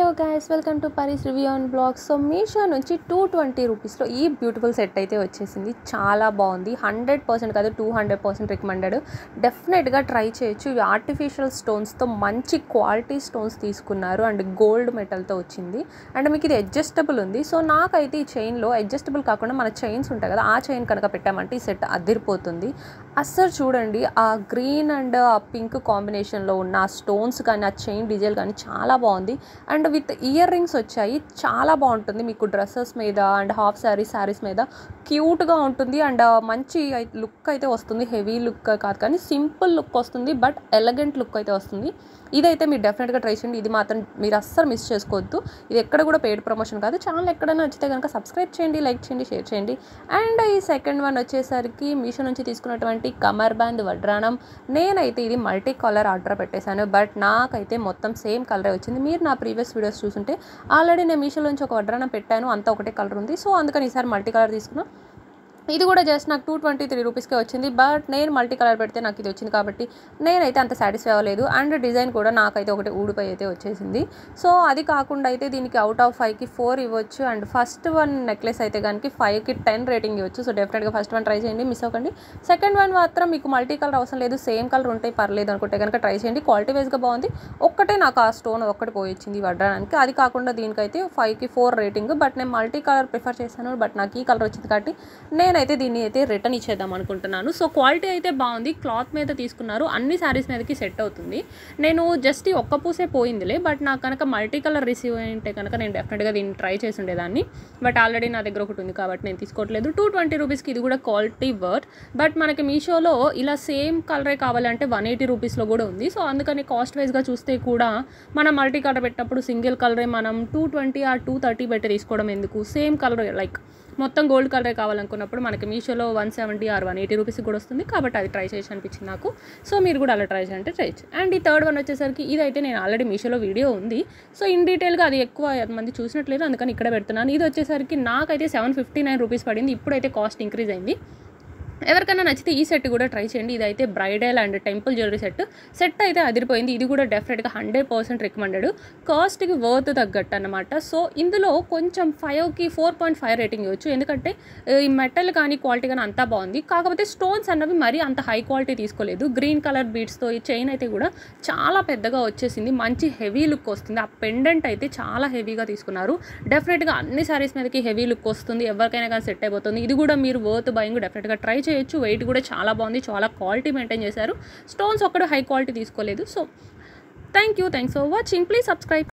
hello guys welcome to పరీస్ review on blog so Meesho నుంచి two twenty రూపీస్లో ఈ బ్యూటిఫుల్ సెట్ అయితే వచ్చేసింది చాలా బాగుంది హండ్రెడ్ పర్సెంట్ కాదు టూ హండ్రెడ్ పర్సెంట్ రికమెండెడ్ డెఫినెట్గా ట్రై చేయొచ్చు ఇవి ఆర్టిఫిషియల్ స్టోన్స్తో మంచి క్వాలిటీ స్టోన్స్ తీసుకున్నారు అండ్ గోల్డ్ మెటల్తో వచ్చింది అండ్ మీకు ఇది అడ్జస్టబుల్ ఉంది సో నాకైతే ఈ చైన్లో అడ్జస్టబుల్ కాకుండా మన చైన్స్ ఉంటాయి కదా ఆ చైన్ కనుక పెట్టామంటే ఈ సెట్ అదిరిపోతుంది అస్సలు చూడండి ఆ గ్రీన్ అండ్ ఆ పింక్ కాంబినేషన్లో ఉన్న ఆ స్టోన్స్ కానీ ఆ చైన్ డిజైన్ కానీ చాలా బాగుంది అండ్ విత్ ఇయర్ రింగ్స్ వచ్చాయి చాలా బాగుంటుంది మీకు డ్రెస్సెస్ మీద అండ్ హాఫ్ శారీస్ శారీస్ మీద క్యూట్గా ఉంటుంది అండ్ మంచి లుక్ అయితే వస్తుంది హెవీ లుక్ కాదు కానీ సింపుల్ లుక్ వస్తుంది బట్ ఎలగెంట్ లుక్ అయితే వస్తుంది ఇదైతే మీరు డెఫినెట్గా ట్రై చేయండి ఇది మాత్రం మీరు అస్సలు మిస్ చేసుకోవద్దు ఇది ఎక్కడ కూడా పెయిడ్ ప్రమోషన్ కాదు ఛానల్ ఎక్కడైనా నచ్చితే కనుక సబ్స్క్రైబ్ చేయండి లైక్ చేయండి షేర్ చేయండి అండ్ ఈ సెకండ్ వన్ వచ్చేసరికి మీషో నుంచి తీసుకున్నటువంటి కమర్ బ్యాండ్ వడ్రానం నేనైతే ఇది మల్టీ కలర్ ఆర్డర్ పెట్టేశాను బట్ నాకైతే మొత్తం సేమ్ కలరే వచ్చింది మీరు నా ప్రీవియస్ వీడియోస్ చూసుంటే ఆల్రెడీ నేను మీషో నుంచి ఒక వడ్రానం పెట్టాను అంతా ఒకటే కలర్ ఉంది సో అందుకని ఈసారి మల్టీ కలర్ తీసుకున్నా ఇది కూడా జస్ట్ నాకు టూ ట్వంటీ త్రీ రూపీస్కే వచ్చింది బట్ నేను మల్టీ కలర్ పెడితే నాకు ఇది వచ్చింది కాబట్టి నేనైతే అంత సాటిస్ఫై అవ్వలేదు అండ్ డిజైన్ కూడా నాకైతే ఒకటి ఊడిపోయి అయితే వచ్చేసింది సో అది కాకుండా అయితే దీనికి అవుట్ ఆఫ్ ఫైవ్కి ఫోర్ ఇవ్వచ్చు అండ్ ఫస్ట్ వన్ నెక్లెస్ అయితే కనుక ఫైవ్కి టెన్ రేటింగ్ ఇవ్వచ్చు సో డెఫినెట్గా ఫస్ట్ వన్ ట్రై చేయండి మిస్ అవ్వకండి సెకండ్ వన్ మాత్రం మీకు మల్టీ కలర్ అవసరం లేదు సేమ్ కలర్ ఉంటే పర్లేదు అనుకుంటే కనుక ట్రై చేయండి క్వాలిటీ వైజ్గా బాగుంది ఒక్కటే నాకు ఆ స్టోన్ ఒక్కటి పోయించింది వడ్డానికి అది కాకుండా దీనికైతే ఫైవ్కి ఫోర్ రేటింగ్ బట్ నేను మల్టీ కలర్ ప్రిఫర్ చేశాను బట్ నాకు ఈ కలర్ వచ్చింది కాబట్టి నేనైతే దీన్ని అయితే రిటర్న్ ఇచ్చేద్దాం అనుకుంటున్నాను సో క్వాలిటీ అయితే బాగుంది క్లాత్ మీద తీసుకున్నారు అన్ని శారీస్ మీదకి సెట్ అవుతుంది నేను జస్ట్ ఈ ఒక్క పూసే పోయిందిలే బట్ నాకు కనుక మల్టీ కలర్ రిసీవ్ అయింటే కనుక నేను డెఫినెట్గా దీన్ని ట్రై చేసి ఉండేదాన్ని బట్ ఆల్రెడీ నా దగ్గర ఒకటి ఉంది కాబట్టి నేను తీసుకోవట్లేదు టూ ట్వంటీ రూపీస్కి ఇది కూడా క్వాలిటీ వర్త్ బట్ మనకి మీషోలో ఇలా సేమ్ కలరే కావాలంటే వన్ ఎయిటీ రూపీస్లో కూడా ఉంది సో అందుకని కాస్ట్ వైజ్గా చూస్తే కూడా మనం మల్టీ కలర్ పెట్టినప్పుడు సింగిల్ కలరే మనం టూ ట్వంటీ ఆ టూ థర్టీ పెట్టి తీసుకోవడం ఎందుకు సేమ్ కలర్ లైక్ మొత్తం గోల్డ్ కలరే కావాలనుకున్నప్పుడు మనకి మీషోలో one seventy or one eighty rupees కూడా వస్తుంది కాబట్టి అది ట్రై చేసి అనిపించింది నాకు సో మీరు కూడా అలా ట్రై చేయంటే ట్రై చేయొచ్చు అండ్ ఈ థర్డ్ వన్ వచ్చేసరికి ఇదైతే నేను ఆల్రెడీ మీషోలో వీడియో ఉంది సో ఇన్ డీటెయిల్గా అది ఎక్కువ మంది చూసినట్లేదు అందుకని ఇక్కడ పెడుతున్నాను ఇది వచ్చేసరికి నాకైతే సెవెన్ ఫిఫ్టీ నైన్ రూపీస్ పడింది ఇప్పుడైతే కాస్ట్ ఇంక్రీజ్ అయింది ఎవరికైనా నచ్చితే ఈ సెట్ కూడా ట్రై చేయండి ఇదైతే bridal and temple jewellery set set అయితే అదిరిపోయింది ఇది కూడా డెఫినెట్గా హండ్రెడ్ పర్సెంట్ రికమెండెడ్ కాస్ట్కి వర్త్ తగ్గట్టు అనమాట సో ఇందులో కొంచెం ఫైవ్కి ఫోర్ పాయింట్ ఫైవ్ రేటింగ్ ఇవ్వచ్చు ఎందుకంటే ఈ మెటల్ కానీ క్వాలిటీ కానీ అంతా బాగుంది కాకపోతే స్టోన్స్ అన్నవి మరీ అంత హై క్వాలిటీ తీసుకోలేదు గ్రీన్ కలర్ బీడ్స్తో ఈ చైన్ అయితే కూడా చాలా పెద్దగా వచ్చేసింది మంచి హెవీ లుక్ వస్తుంది ఆ పెండెంట్ అయితే చాలా హెవీగా తీసుకున్నారు డెఫినెట్గా అన్ని సారీస్ మీదకి హెవీ లుక్ వస్తుంది ఎవరికైనా కానీ సెట్ అయిపోతుంది ఇది కూడా మీరు వర్త్ బయింగ్ డెఫినెట్గా ట్రై చేయొచ్చు వెయిట్ కూడా చాలా బాగుంది చాలా క్వాలిటీ మెయింటైన్ చేశారు స్టోన్స్ ఒక్కడు హై క్వాలిటీ తీసుకోలేదు so thank you thanks for watching please subscribe